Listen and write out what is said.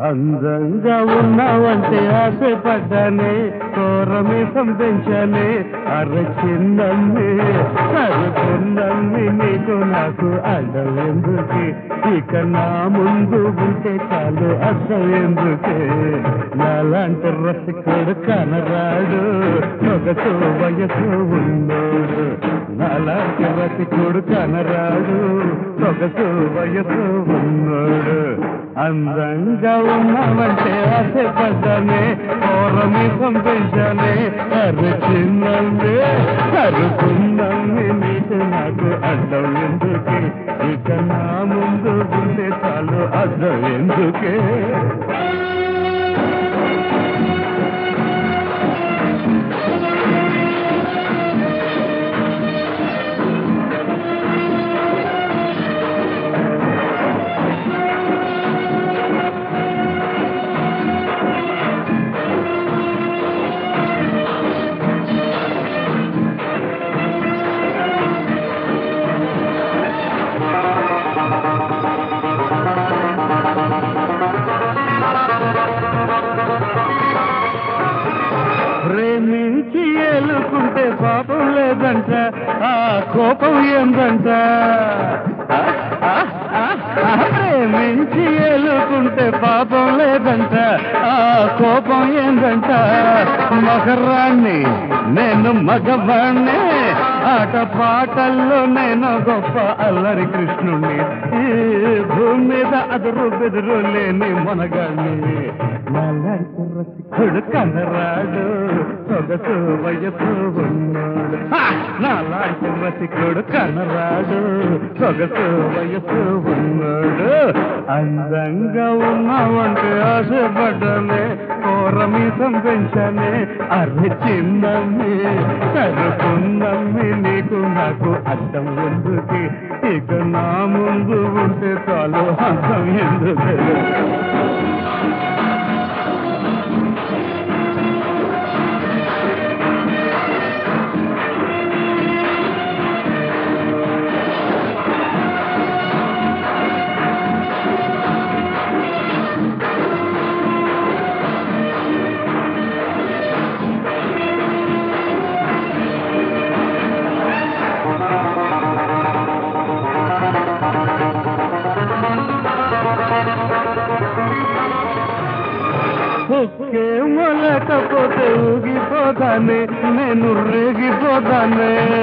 అందంగా ఉన్నావంటే ఆశపడ్డానే కోరమీసం పెంచానే అరే చిన్నమ్మి సరుకున్నమ్మి నీకు నాకు అడ్డం ఎందుకే ఇక నా ముందు ఉంటే చాలు అర్థం ఎందుకే నాలాంటి రసికుడు కనరాడు సొగసు వయసు ఉన్నోడు నాలాంటి రసికుడు కనరాడు సొగసు వయసు ఉన్నోడు అందంగా ఉన్నామంటే ఆశపడ్డానే ఓరమి పంపించానే అరు చిన్నమ్మి అరుకున్నమ్మి నీకు నాకు అడ్డం ఎందుకే ఇక నా ముందు ఉంటే చాలు అడ్డం ఎందుకే ప్రేమించి ఏలుకుంటే పాపం లేదంట ఆ కోపం ఏందంట ఆ, ఆ, ఆ, ఆ, ప్రేమించి ఏలుకుంటే పాపం లేదంట ఆ కోపం ఏందంట మగరాన్ని నేను మగవాణ్ణి ఆట పాటల్లో నేను గొప్ప అల్లరి కృష్ణుణ్ణి ఈ భూమి మీద అదురు బెదురు లేని మనగాన్ని నాలాంటి రసికుడు కనరాడు సొగసు వయసు ఉన్నాడు ఆ! నాలాంటి రసికుడు కనరాడు సొగసు వయసు ఉన్నాడు అందంగా ఉన్నావంటే ఆశపడ్డానే కోరమీసం పెంచానే అర్రి చిన్నమ్మి సరుకున్నమ్మి నీకు నాకు అర్థం ఎందుకే ఇక నా ముందు ఉంటే చాలు అర్థం ఎందుకు ఒకే మొలకపోతే ఊగిపోతానే నేను రేగిపోతానే